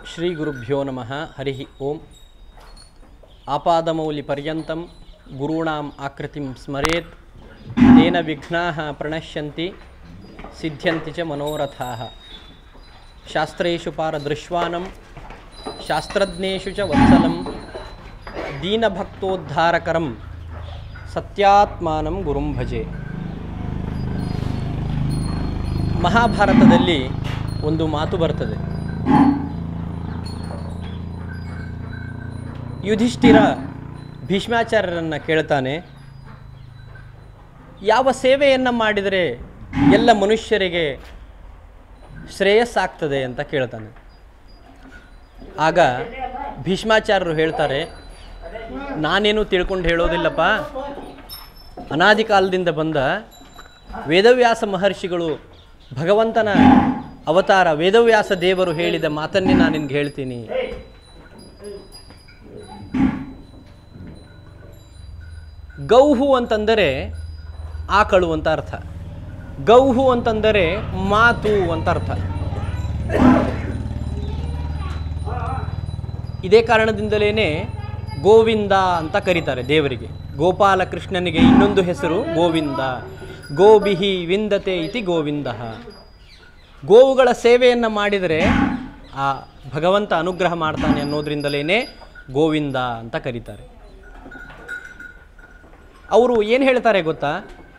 ಶ್ರೀ ಗುರುಭ್ಯೋ ನಮಃ ಹರಿ ಓಂ ಆಪಾದಮೌಲಿಪರ್ಯಂతం ಗುರುಣಾಂ ಆಕೃತಿಂ ಸ್ಮರೇತ್ ತೇನ ವಿಘ್ನಾಃ ಪ್ರಣಶ್ಯಂತಿ ಸಿದ್ಧ್ಯಂತಿ ಚ ಮನೋರಥಾಃ ಶಾಸ್ತ್ರೇಷು ಪಾರದೃಶ್ವಾನಂ ಶಾಸ್ತ್ರಜ್ಞೇಷು ಚ ವತ್ಸಲಂ ದೀನಭಕ್ತೋದ್ಧಾರಕರಂ ಸತ್ಯಾತ್ಮಾನಂ ಗುರುಂ ಭಜೆ ಮಹಾಭಾರತದಲ್ಲಿ ಒಂದು ಮಾತು ಬರ್ತದೆ ಯುಧಿಷ್ಠಿರ ಭೀಷ್ಮಾಚಾರ್ಯರನ್ನು ಕೇಳ್ತಾನೆ ಯಾವ ಸೇವೆಯನ್ನು ಮಾಡಿದರೆ ಎಲ್ಲ ಮನುಷ್ಯರಿಗೆ ಶ್ರೇಯಸ್ಸಾಗ್ತದೆ ಅಂತ ಕೇಳ್ತಾನೆ ಆಗ ಭೀಷ್ಮಾಚಾರ್ಯರು ಹೇಳ್ತಾರೆ ನಾನೇನು ತಿಳ್ಕೊಂಡು ಹೇಳೋದಿಲ್ಲಪ್ಪ ಅನಾದಿ ಕಾಲದಿಂದ ಬಂದ ವೇದವ್ಯಾಸ ಮಹರ್ಷಿಗಳು ಭಗವಂತನ ಅವತಾರ ವೇದವ್ಯಾಸ ದೇವರು ಹೇಳಿದ ಮಾತನ್ನೇ ನಾನು ನಿನ್ಗೆ ಹೇಳ್ತೀನಿ ಗೌಹು ಅಂತಂದರೆ ಆಕಳು ಅಂತ ಅರ್ಥ ಗೌಹು ಅಂತಂದರೆ ಮಾತು ಅಂತ ಅರ್ಥ ಇದೇ ಕಾರಣದಿಂದಲೇ ಗೋವಿಂದ ಅಂತ ಕರೀತಾರೆ ದೇವರಿಗೆ ಗೋಪಾಲಕೃಷ್ಣನಿಗೆ ಇನ್ನೊಂದು ಹೆಸರು ಗೋವಿಂದ ಗೋಬಿಹಿ ವಿಂದತೆ ಇತಿ ಗೋವಿಂದ ಗೋವುಗಳ ಸೇವೆಯನ್ನು ಮಾಡಿದರೆ ಆ ಭಗವಂತ ಅನುಗ್ರಹ ಮಾಡ್ತಾನೆ ಅನ್ನೋದ್ರಿಂದಲೇ ಗೋವಿಂದ ಅಂತ ಕರೀತಾರೆ ಅವರು ಏನು ಹೇಳ್ತಾರೆ ಗೊತ್ತಾ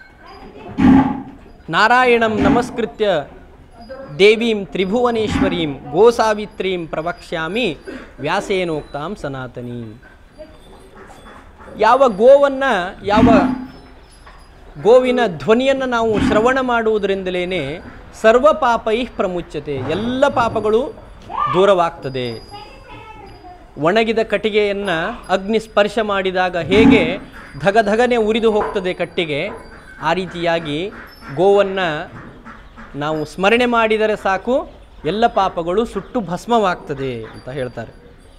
ನಾರಾಯಣಂ ನಮಸ್ಕೃತ್ಯ ದೇವೀಂ ತ್ರಿಭುವನೇಶ್ವರೀಂ ಗೋಸಾವಿತ್ರೀಂ ಪ್ರವಕ್ಷ್ಯಾಮಿ ವ್ಯಾಸೇನೋಕ್ತಾಂ ಸನಾತನಿ ಯಾವ ಗೋವನ್ನು ಯಾವ ಗೋವಿನ ಧ್ವನಿಯನ್ನು ನಾವು ಶ್ರವಣ ಮಾಡುವುದರಿಂದಲೇ ಸರ್ವ ಪಾಪೈ ಪ್ರಮುಚ್ಯತೆ ಎಲ್ಲ ಪಾಪಗಳು ದೂರವಾಗ್ತದೆ ಒಣಗಿದ ಕಟ್ಟಿಗೆಯನ್ನು ಅಗ್ನಿ ಸ್ಪರ್ಶ ಮಾಡಿದಾಗ ಹೇಗೆ ಧಗಧಗನೆ ಉರಿದು ಹೋಗ್ತದೆ ಕಟ್ಟಿಗೆ ಆ ರೀತಿಯಾಗಿ ಗೋವನ್ನು ನಾವು ಸ್ಮರಣೆ ಮಾಡಿದರೆ ಸಾಕು ಎಲ್ಲ ಪಾಪಗಳು ಸುಟ್ಟು ಭಸ್ಮವಾಗ್ತದೆ ಅಂತ ಹೇಳ್ತಾರೆ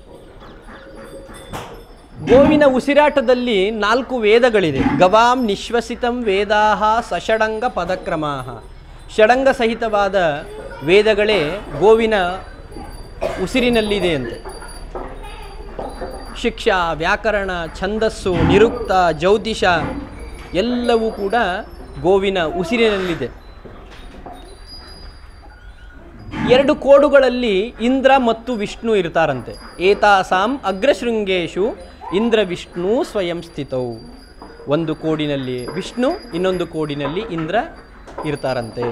ಗೋವಿನ ಉಸಿರಾಟದಲ್ಲಿ ನಾಲ್ಕು ವೇದಗಳಿದೆ ಗವಾಂ ನಿಶ್ವಸಿತಂ ವೇದಾಹ ಸಷಡಂಗ ಪದಕ್ರಮಾಹ ಷಡಂಗ ಸಹಿತವಾದ ವೇದಗಳೇ ಗೋವಿನ ಉಸಿರಿನಲ್ಲಿದೆ ಅಂತೆ ಶಿಕ್ಷಾ ವ್ಯಾಕರಣ ಛಂದಸ್ಸು ನಿರುಕ್ತ ಜ್ಯೋತಿಷ ಎಲ್ಲವೂ ಕೂಡ ಗೋವಿನ ಉಸಿರಿನಲ್ಲಿದೆ ಎರಡು ಕೋಡುಗಳಲ್ಲಿ ಇಂದ್ರ ಮತ್ತು ವಿಷ್ಣು ಇರ್ತಾರಂತೆ ಏತಾಸಾಂ ಅಗ್ರಶೃಂಗೇಶು ಇಂದ್ರ ವಿಷ್ಣು ಸ್ವಯಂ ಸ್ಥಿತವು ಒಂದು ಕೋಡಿನಲ್ಲಿ ವಿಷ್ಣು ಇನ್ನೊಂದು ಕೋಡಿನಲ್ಲಿ ಇಂದ್ರ ಇರ್ತಾರಂತೆ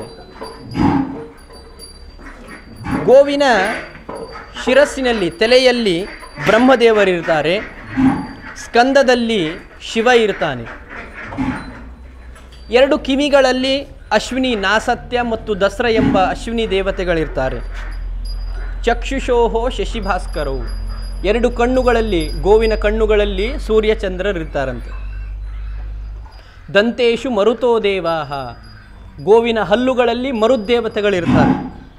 ಗೋವಿನ ಶಿರಸ್ಸಿನಲ್ಲಿ ತಲೆಯಲ್ಲಿ ಬ್ರಹ್ಮದೇವರಿರ್ತಾರೆ ಸ್ಕಂದದಲ್ಲಿ ಶಿವ ಇರ್ತಾನೆ ಎರಡು ಕಿವಿಗಳಲ್ಲಿ ಅಶ್ವಿನಿ ನಾಸತ್ಯ ಮತ್ತು ದಸರ ಎಂಬ ಅಶ್ವಿನಿ ದೇವತೆಗಳಿರ್ತಾರೆ ಚಕ್ಷುಷೋಹೋ ಶಶಿಭಾಸ್ಕರವು ಎರಡು ಕಣ್ಣುಗಳಲ್ಲಿ ಗೋವಿನ ಕಣ್ಣುಗಳಲ್ಲಿ ಸೂರ್ಯಚಂದ್ರರಿರ್ತಾರಂತೆ ದಂತೇಶು ಮರುತೋ ದೇವಾಹ ಗೋವಿನ ಹಲ್ಲುಗಳಲ್ಲಿ ಮರುದ್ದೇವತೆಗಳಿರ್ತಾರೆ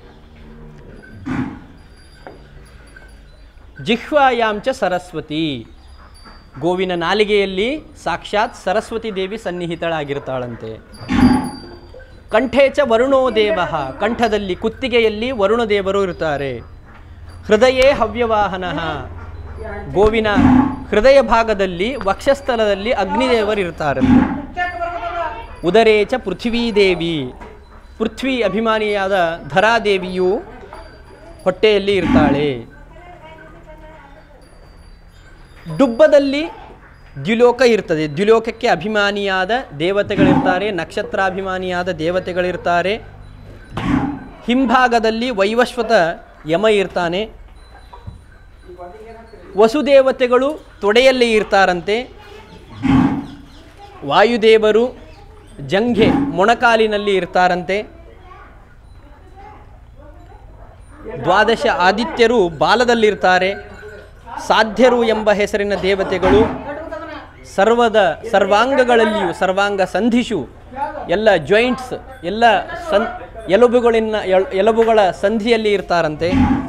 ಜಿಹ್ವಾಯಾಂಚ ಸರಸ್ವತಿ ಗೋವಿನ ನಾಲಿಗೆಯಲ್ಲಿ ಸಾಕ್ಷಾತ್ ಸರಸ್ವತಿ ದೇವಿ ಸನ್ನಿಹಿತಳಾಗಿರ್ತಾಳಂತೆ ಕಂಠೇಚ ವರುಣೋ ದೇವ ಕಂಠದಲ್ಲಿ ಕುತ್ತಿಗೆಯಲ್ಲಿ ವರುಣದೇವರು ಇರ್ತಾರೆ ಹೃದಯೇ ಹವ್ಯವಾಹನ ಗೋವಿನ ಹೃದಯ ಭಾಗದಲ್ಲಿ ವಕ್ಷಸ್ಥಲದಲ್ಲಿ ಅಗ್ನಿದೇವರು ಇರ್ತಾರಂತೆ ಉದರೇಚ ಪೃಥ್ವೀದೇವಿ ಪೃಥ್ವಿ ಅಭಿಮಾನಿಯಾದ ಧರಾದೇವಿಯು ಹೊಟ್ಟೆಯಲ್ಲಿ ಇರ್ತಾಳೆ ಡುಬ್ಬದಲ್ಲಿ ದ್ಯುಲೋಕ ಇರ್ತದೆ ದ್ಯುಲೋಕಕ್ಕೆ ಅಭಿಮಾನಿಯಾದ ದೇವತೆಗಳಿರ್ತಾರೆ ನಕ್ಷತ್ರಾಭಿಮಾನಿಯಾದ ದೇವತೆಗಳಿರ್ತಾರೆ ಹಿಂಭಾಗದಲ್ಲಿ ವೈವಸ್ವತ ಯಮ ಇರ್ತಾನೆ ವಸುದೇವತೆಗಳು ತೊಡೆಯಲ್ಲಿ ಇರ್ತಾರಂತೆ ವಾಯುದೇವರು ಜಂಘೆ ಮೊಣಕಾಲಿನಲ್ಲಿ ಇರ್ತಾರಂತೆ ದ್ವಾದಶ ಆದಿತ್ಯರು ಬಾಲದಲ್ಲಿರ್ತಾರೆ ಸಾಧ್ಯರು ಎಂಬ ಹೆಸರಿನ ದೇವತೆಗಳು ಸರ್ವದ ಸರ್ವಾಂಗಗಳಲ್ಲಿಯೂ ಸರ್ವಾಂಗ ಸಂಧಿಷು ಎಲ್ಲ ಜಾಯಿಂಟ್ಸ್ ಎಲ್ಲ ಸನ್ ಎಲುಬುಗಳಿನ ಎಲ್- ಎಲುಬುಗಳ ಸಂಧಿಯಲ್ಲಿ ಇರ್ತಾರಂತೆ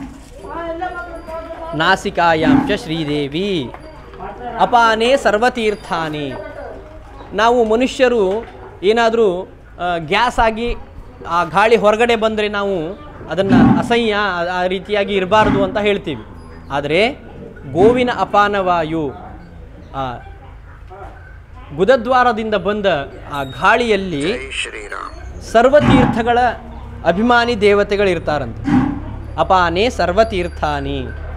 ನಾಸಿಕಾಯಾಂಶ ಶ್ರೀದೇವಿ ಅಪಾನೇ ಸರ್ವತೀರ್ಥಾನಿ ನಾವು ಮನುಷ್ಯರು ಏನಾದರೂ ಗ್ಯಾಸ್ ಆಗಿ ಆ ಗಾಳಿ ಹೊರಗಡೆ ಬಂದರೆ ನಾವು ಅದನ್ನು ಅಸಹ್ಯ ಆ- ಆ ರೀತಿಯಾಗಿ ಇರಬಾರ್ದು ಅಂತ ಹೇಳ್ತೀವಿ ಆದರೆ ಗೋವಿನ ಅಪಾನವಾಯು ಆ ಗುದದ್ವಾರದಿಂದ ಬಂದ ಆ ಗಾಳಿಯಲ್ಲಿ ಸರ್ವತೀರ್ಥಗಳ ಅಭಿಮಾನಿ ದೇವತೆಗಳಿರ್ತಾರಂತೆ ಅಪಾನೆ ಸರ್ವತೀರ್ಥಾನಿ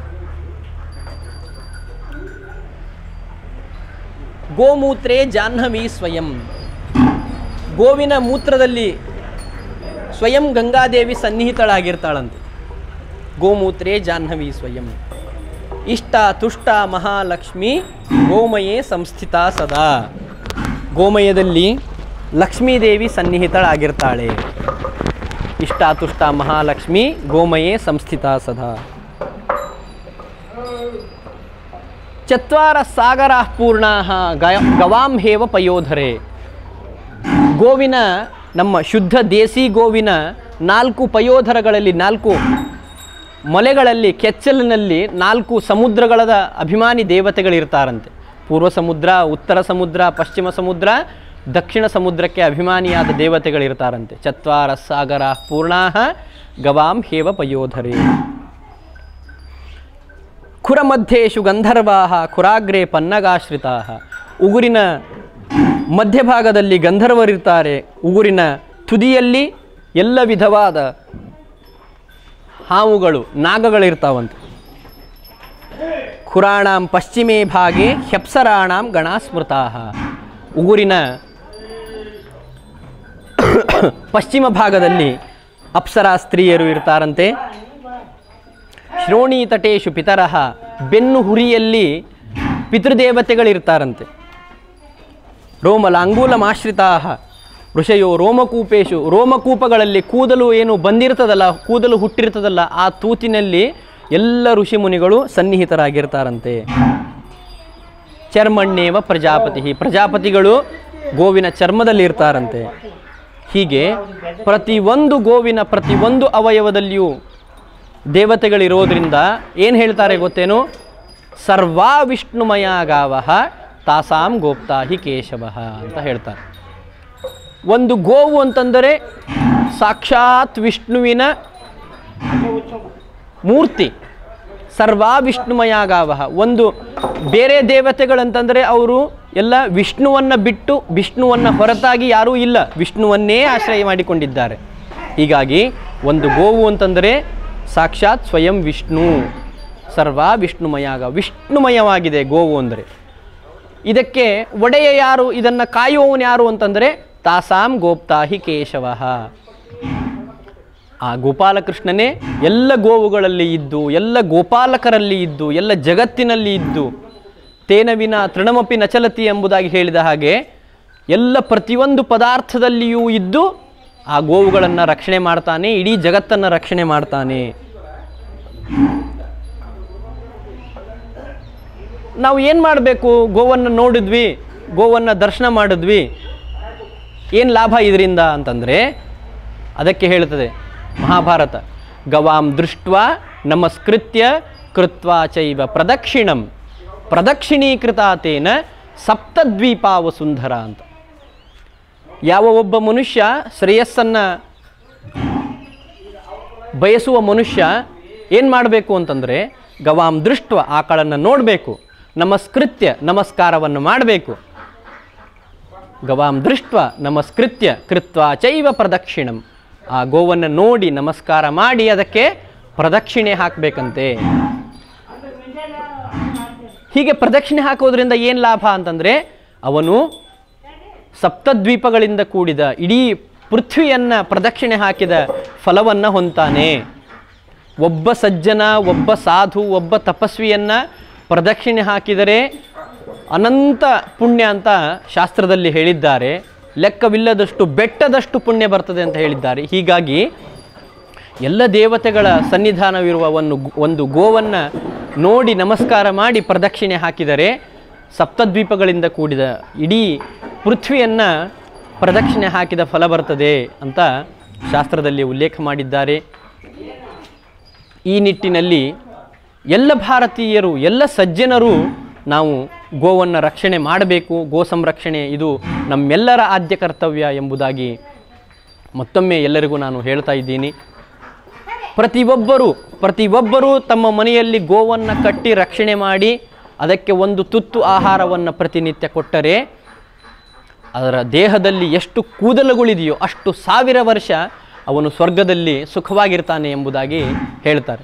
ಗೋಮೂತ್ರೇ ಜಾಹ್ನವಿ ಸ್ವಯಂ ಗೋವಿನ ಮೂತ್ರದಲ್ಲಿ ಸ್ವಯಂ ಗಂಗಾದೇವಿ ಸನ್ನಿಹಿತಳಾಗಿರ್ತಾಳಂತೆ ಗೋಮೂತ್ರೇ ಜಾಹ್ನವಿ ಸ್ವಯಂ ಇಷ್ಟ ತುಷ್ಟ ಮಹಾಲಕ್ಷ್ಮಿ ಗೋಮಯೇ ಸಂಸ್ಥಿತ ಸದಾ ಗೋಮಯದಲ್ಲಿ ಲಕ್ಷ್ಮೀದೇವಿ ಸನ್ನಿಹಿತಳಾಗಿರ್ತಾಳೆ ಇಷ್ಟ ತುಷ್ಟ ಮಹಾಲಕ್ಷ್ಮಿ ಗೋಮಯೇ ಸಂಸ್ಥಿತ ಸದಾ ಚತ್ವಾರ ಸಾಗರ ಪೂರ್ಣಾ ಗಯ ಗವಾಂ ಹೇವ ಪಯೋಧರೆ ಗೋವಿನ ನಮ್ಮ ಶುದ್ಧ ದೇಸಿ ಗೋವಿನ ನಾಲ್ಕು ಪಯೋಧರಗಳಲ್ಲಿ ನಾಲ್ಕು ಮೊಲೆಗಳಲ್ಲಿ ಕೆಚ್ಚಲಿನಲ್ಲಿ ನಾಲ್ಕು ಸಮುದ್ರಗಳದ ಅಭಿಮಾನಿ ದೇವತೆಗಳಿರ್ತಾರಂತೆ ಪೂರ್ವ ಸಮುದ್ರ ಉತ್ತರ ಸಮುದ್ರ ಪಶ್ಚಿಮ ಸಮುದ್ರ ದಕ್ಷಿಣ ಸಮುದ್ರಕ್ಕೆ ಅಭಿಮಾನಿಯಾದ ದೇವತೆಗಳಿರ್ತಾರಂತೆ ಚತ್ವಾರ ಸಾಗರ ಪೂರ್ಣಾ ಗವಾಂ ಹೇವ ಪಯೋಧರೆ ಖುರಮಧ್ಯೇಶು ಗಂಧರ್ವಾ ಖುರಾಗ್ರೆ ಪನ್ನಗಾಶ್ರಿತಾ ಉಗುರಿನ ಮಧ್ಯಭಾಗದಲ್ಲಿ ಗಂಧರ್ವರಿರ್ತಾರೆ ಉಗುರಿನ ತುದಿಯಲ್ಲಿ ಎಲ್ಲ ವಿಧವಾದ ಹಾವುಗಳು ನಾಗಗಳಿರ್ತಾವಂತೆ ಖುರಾಣಾಂ ಪಶ್ಚಿಮೇ ಭಾಗೆ ಹ್ಯಪ್ಸರಾಣಾಂ ಗಣಾಸ್ಮೃತಾ ಉಗುರಿನ ಪಶ್ಚಿಮ ಭಾಗದಲ್ಲಿ ಅಪ್ಸರಾ ಸ್ತ್ರೀಯರು ಇರ್ತಾರಂತೆ ಶ್ರೋಣಿ ತಟೇಶು ಪಿತರಹ ಬೆನ್ನು ಹುರಿಯಲ್ಲಿ ಪಿತೃದೇವತೆಗಳಿರ್ತಾರಂತೆ ರೋಮಲಾಂಗೂಲಮಾಶ್ರಿತಾ ಋಷಯೋ ರೋಮಕೂಪೇಶು ರೋಮಕೂಪಗಳಲ್ಲಿ ಕೂದಲು ಏನು ಬಂದಿರ್ತದಲ್ಲ ಕೂದಲು ಹುಟ್ಟಿರ್ತದಲ್ಲ ಆ ತೂತಿನಲ್ಲಿ ಎಲ್ಲ ಋಷಿಮುನಿಗಳು ಸನ್ನಿಹಿತರಾಗಿರ್ತಾರಂತೆ ಚರ್ಮಣ್ಣೇವ ಪ್ರಜಾಪತಿ ಪ್ರಜಾಪತಿಗಳು ಗೋವಿನ ಚರ್ಮದಲ್ಲಿ ಇರ್ತಾರಂತೆ ಹೀಗೆ ಪ್ರತಿಯೊಂದು ಗೋವಿನ ಪ್ರತಿಯೊಂದು ಅವಯವದಲ್ಲಿಯೂ ದೇವತೆಗಳಿರೋದ್ರಿಂದ ಏನು ಹೇಳ್ತಾರೆ ಗೊತ್ತೇನು ಸರ್ವಾ ವಿಷ್ಣುಮಯ ಗಾವ ತಾಸಾಂ ಗೋಪ್ತಾ ಹಿ ಕೇಶವ ಅಂತ ಹೇಳ್ತಾರೆ ಒಂದು ಗೋವು ಅಂತಂದರೆ ಸಾಕ್ಷಾತ್ ವಿಷ್ಣುವಿನ ಮೂರ್ತಿ ಸರ್ವಾ ವಿಷ್ಣುಮಯ ಗಾವ ಒಂದು ಬೇರೆ ದೇವತೆಗಳಂತಂದರೆ ಅವರು ಎಲ್ಲ ವಿಷ್ಣುವನ್ನು ಬಿಟ್ಟು ವಿಷ್ಣುವನ್ನು ಹೊರತಾಗಿ ಯಾರೂ ಇಲ್ಲ ವಿಷ್ಣುವನ್ನೇ ಆಶ್ರಯ ಮಾಡಿಕೊಂಡಿದ್ದಾರೆ ಹೀಗಾಗಿ ಒಂದು ಗೋವು ಅಂತಂದರೆ ಸಾಕ್ಷಾತ್ ಸ್ವಯಂ ವಿಷ್ಣು ಸರ್ವಾ ವಿಷ್ಣುಮಯಾಗ ವಿಷ್ಣುಮಯವಾಗಿದೆ ಗೋವು ಅಂದರೆ ಇದಕ್ಕೆ ಒಡೆಯ ಯಾರು ಇದನ್ನು ಕಾಯುವವನು ಯಾರು ಅಂತಂದರೆ ತಾಸಾಂ ಗೋಪ್ತಾಹಿ ಕೇಶವ ಆ ಗೋಪಾಲಕೃಷ್ಣನೇ ಎಲ್ಲ ಗೋವುಗಳಲ್ಲಿ ಇದ್ದು ಎಲ್ಲ ಗೋಪಾಲಕರಲ್ಲಿ ಇದ್ದು ಎಲ್ಲ ಜಗತ್ತಿನಲ್ಲಿ ಇದ್ದು ತೇನವಿನ ತೃಣಮಪಿ ನಚಲತಿ ಎಂಬುದಾಗಿ ಹೇಳಿದ ಹಾಗೆ ಎಲ್ಲ ಪ್ರತಿಯೊಂದು ಪದಾರ್ಥದಲ್ಲಿಯೂ ಇದ್ದು ಆ ಗೋವುಗಳನ್ನು ರಕ್ಷಣೆ ಮಾಡ್ತಾನೆ ಇಡೀ ಜಗತ್ತನ್ನು ರಕ್ಷಣೆ ಮಾಡ್ತಾನೆ ನಾವು ಏನು ಮಾಡಬೇಕು ಗೋವನ್ನು ನೋಡಿದ್ವಿ ಗೋವನ್ನು ದರ್ಶನ ಮಾಡಿದ್ವಿ ಏನು ಲಾಭ ಇದರಿಂದ ಅಂತಂದರೆ ಅದಕ್ಕೆ ಹೇಳ್ತದೆ ಮಹಾಭಾರತ ಗವಾಂ ದೃಷ್ಟ ನಮಸ್ಕೃತ್ಯ ಕೃತ್ವಾ ಚೈವ ಪ್ರದಕ್ಷಿಣಂ ಪ್ರದಕ್ಷಿಣೀಕೃತಾತೇನ ಸಪ್ತದ್ವೀಪಾವ ಸುಂದರ ಅಂತ ಯಾವ ಒಬ್ಬ ಮನುಷ್ಯ ಶ್ರೇಯಸ್ಸನ್ನು ಬಯಸುವ ಮನುಷ್ಯ ಏನು ಮಾಡಬೇಕು ಅಂತಂದರೆ ಗವಾಂ ದೃಷ್ಟ ಆಕಳನ್ನು ನೋಡಬೇಕು ನಮಸ್ಕೃತ್ಯ ನಮಸ್ಕಾರವನ್ನು ಮಾಡಬೇಕು ಗವಾಂ ದೃಷ್ಟ ನಮಸ್ಕೃತ್ಯ ಕೃತ್ವ ಚೈವ ಪ್ರದಕ್ಷಿಣಂ ಆ ಗೋವನ್ನು ನೋಡಿ ನಮಸ್ಕಾರ ಮಾಡಿ ಅದಕ್ಕೆ ಪ್ರದಕ್ಷಿಣೆ ಹಾಕಬೇಕಂತೆ ಹೀಗೆ ಪ್ರದಕ್ಷಿಣೆ ಹಾಕೋದ್ರಿಂದ ಏನು ಲಾಭ ಅಂತಂದರೆ ಅವನು ಸಪ್ತದ್ವೀಪಗಳಿಂದ ಕೂಡಿದ ಇಡೀ ಪೃಥ್ವಿಯನ್ನು ಪ್ರದಕ್ಷಿಣೆ ಹಾಕಿದ ಫಲವನ್ನು ಹೊಂತಾನೆ ಒಬ್ಬ ಸಜ್ಜನ ಒಬ್ಬ ಸಾಧು ಒಬ್ಬ ತಪಸ್ವಿಯನ್ನು ಪ್ರದಕ್ಷಿಣೆ ಹಾಕಿದರೆ ಅನಂತ ಪುಣ್ಯ ಅಂತ ಶಾಸ್ತ್ರದಲ್ಲಿ ಹೇಳಿದ್ದಾರೆ ಲೆಕ್ಕವಿಲ್ಲದಷ್ಟು ಬೆಟ್ಟದಷ್ಟು ಪುಣ್ಯ ಬರ್ತದೆ ಅಂತ ಹೇಳಿದ್ದಾರೆ ಹೀಗಾಗಿ ಎಲ್ಲ ದೇವತೆಗಳ ಸನ್ನಿಧಾನವಿರುವ ಒಂದು ಒಂದು ಗೋವನ್ನು ನೋಡಿ ನಮಸ್ಕಾರ ಮಾಡಿ ಪ್ರದಕ್ಷಿಣೆ ಹಾಕಿದರೆ ಸಪ್ತದ್ವೀಪಗಳಿಂದ ಕೂಡಿದ ಇಡೀ ಪೃಥ್ವಿಯನ್ನು ಪ್ರದಕ್ಷಿಣೆ ಹಾಕಿದ ಫಲ ಬರ್ತದೆ ಅಂತ ಶಾಸ್ತ್ರದಲ್ಲಿ ಉಲ್ಲೇಖ ಮಾಡಿದ್ದಾರೆ ಈ ನಿಟ್ಟಿನಲ್ಲಿ ಎಲ್ಲ ಭಾರತೀಯರು ಎಲ್ಲ ಸಜ್ಜನರು ನಾವು ಗೋವನ್ನು ರಕ್ಷಣೆ ಮಾಡಬೇಕು ಗೋ ಸಂರಕ್ಷಣೆ ಇದು ನಮ್ಮೆಲ್ಲರ ಆದ್ಯ ಕರ್ತವ್ಯ ಎಂಬುದಾಗಿ ಮತ್ತೊಮ್ಮೆ ಎಲ್ಲರಿಗೂ ನಾನು ಹೇಳ್ತಾ ಇದ್ದೀನಿ ಪ್ರತಿಯೊಬ್ಬರು ಪ್ರತಿಯೊಬ್ಬರೂ ತಮ್ಮ ಮನೆಯಲ್ಲಿ ಗೋವನ್ನು ಕಟ್ಟಿ ರಕ್ಷಣೆ ಮಾಡಿ ಅದಕ್ಕೆ ಒಂದು ತುತ್ತು ಆಹಾರವನ್ನು ಪ್ರತಿನಿತ್ಯ ಕೊಟ್ಟರೆ ಅದರ ದೇಹದಲ್ಲಿ ಎಷ್ಟು ಕೂದಲುಗಳಿದೆಯೋ ಅಷ್ಟು ಸಾವಿರ ವರ್ಷ ಅವನು ಸ್ವರ್ಗದಲ್ಲಿ ಸುಖವಾಗಿರ್ತಾನೆ ಎಂಬುದಾಗಿ ಹೇಳ್ತಾರೆ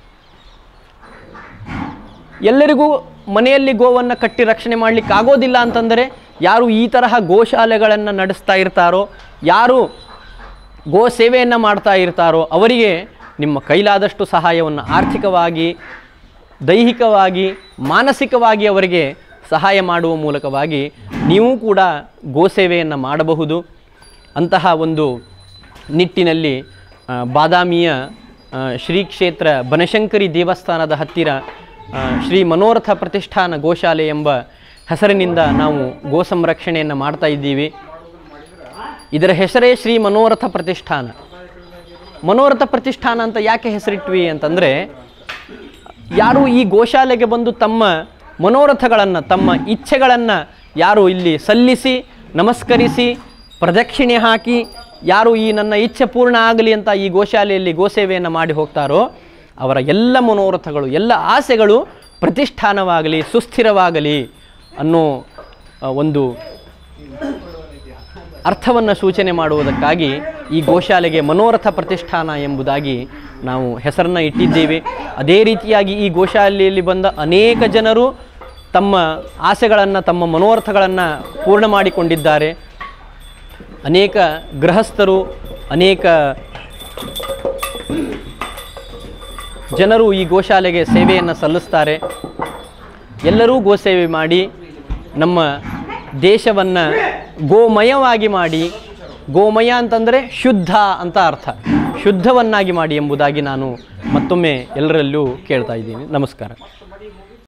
ಎಲ್ಲರಿಗೂ ಮನೆಯಲ್ಲಿ ಗೋವನ್ನು ಕಟ್ಟಿ ರಕ್ಷಣೆ ಮಾಡಲಿಕ್ಕೆ ಆಗೋದಿಲ್ಲ ಅಂತಂದರೆ ಯಾರು ಈ ತರಹ ಗೋಶಾಲೆಗಳನ್ನು ನಡೆಸ್ತಾ ಇರ್ತಾರೋ ಯಾರು ಗೋ ಸೇವೆಯನ್ನು ಮಾಡ್ತಾ ಇರ್ತಾರೋ ಅವರಿಗೆ ನಿಮ್ಮ ಕೈಲಾದಷ್ಟು ಸಹಾಯವನ್ನು ಆರ್ಥಿಕವಾಗಿ ದೈಹಿಕವಾಗಿ ಮಾನಸಿಕವಾಗಿ ಅವರಿಗೆ ಸಹಾಯ ಮಾಡುವ ಮೂಲಕವಾಗಿ ನೀವು ಕೂಡ ಗೋಸೇವೆಯನ್ನು ಮಾಡಬಹುದು ಅಂತಹ ಒಂದು ನಿಟ್ಟಿನಲ್ಲಿ ಆ, ಬಾದಾಮಿಯ ಆ, ಶ್ರೀ ಕ್ಷೇತ್ರ ಬನಶಂಕರಿ ದೇವಸ್ಥಾನದ ಹತ್ತಿರ ಆ, ಶ್ರೀ ಮನೋರಥ ಪ್ರತಿಷ್ಠಾನ ಗೋಶಾಲೆ ಎಂಬ ಹೆಸರಿನಿಂದ ನಾವು ಗೋ ಸಂರಕ್ಷಣೆಯನ್ನು ಮಾಡ್ತಾ ಇದ್ದೀವಿ ಇದರ ಹೆಸರೇ ಶ್ರೀ ಮನೋರಥ ಪ್ರತಿಷ್ಠಾನ ಮನೋರಥ ಪ್ರತಿಷ್ಠಾನ ಅಂತ ಯಾಕೆ ಹೆಸರಿಟ್ವಿ ಅಂತಂದರೆ ಯಾರು ಈ ಗೋಶಾಲೆಗೆ ಬಂದು ತಮ್ಮ ಮನೋರಥಗಳನ್ನು ತಮ್ಮ ಇಚ್ಛೆಗಳನ್ನು ಯಾರು ಇಲ್ಲಿ ಸಲ್ಲಿಸಿ ನಮಸ್ಕರಿಸಿ ಪ್ರದಕ್ಷಿಣೆ ಹಾಕಿ ಯಾರು ಈ ನನ್ನ ಇಚ್ಛೆ ಪೂರ್ಣ ಆಗಲಿ ಅಂತ ಈ ಗೋಶಾಲೆಯಲ್ಲಿ ಗೋಸೇವೆಯನ್ನು ಮಾಡಿ ಹೋಗ್ತಾರೋ ಅವರ ಎಲ್ಲ ಮನೋರಥಗಳು ಎಲ್ಲ ಆಸೆಗಳು ಪ್ರತಿಷ್ಠಾನವಾಗಲಿ ಸುಸ್ಥಿರವಾಗಲಿ ಅನ್ನೋ ಆ, ಒಂದು ಅರ್ಥವನ್ನು ಸೂಚನೆ ಮಾಡುವುದಕ್ಕಾಗಿ ಈ ಗೋಶಾಲೆಗೆ ಮನೋರಥ ಪ್ರತಿಷ್ಠಾನ ಎಂಬುದಾಗಿ ನಾವು ಹೆಸರನ್ನು ಇಟ್ಟಿದ್ದೇವೆ ಅದೇ ರೀತಿಯಾಗಿ ಈ ಗೋಶಾಲೆಯಲ್ಲಿ ಬಂದ ಅನೇಕ ಜನರು ತಮ್ಮ ಆಸೆಗಳನ್ನು ತಮ್ಮ ಮನೋರಥಗಳನ್ನು ಪೂರ್ಣ ಮಾಡಿಕೊಂಡಿದ್ದಾರೆ ಅನೇಕ ಗೃಹಸ್ಥರು ಅನೇಕ ಜನರು ಈ ಗೋಶಾಲೆಗೆ ಸೇವೆಯನ್ನು ಸಲ್ಲಿಸ್ತಾರೆ ಎಲ್ಲರೂ ಗೋಸೇವೆ ಮಾಡಿ ನಮ್ಮ ದೇಶವನ್ನು ಗೋಮಯವಾಗಿ ಮಾಡಿ ಗೋಮಯ ಅಂತಂದರೆ ಶುದ್ಧ ಅಂತ ಅರ್ಥ ಶುದ್ಧವನ್ನಾಗಿ ಮಾಡಿ ಎಂಬುದಾಗಿ ನಾನು ಮತ್ತೊಮ್ಮೆ ಎಲ್ಲರಲ್ಲೂ ಕೇಳ್ತಾ ಇದ್ದೀನಿ ನಮಸ್ಕಾರ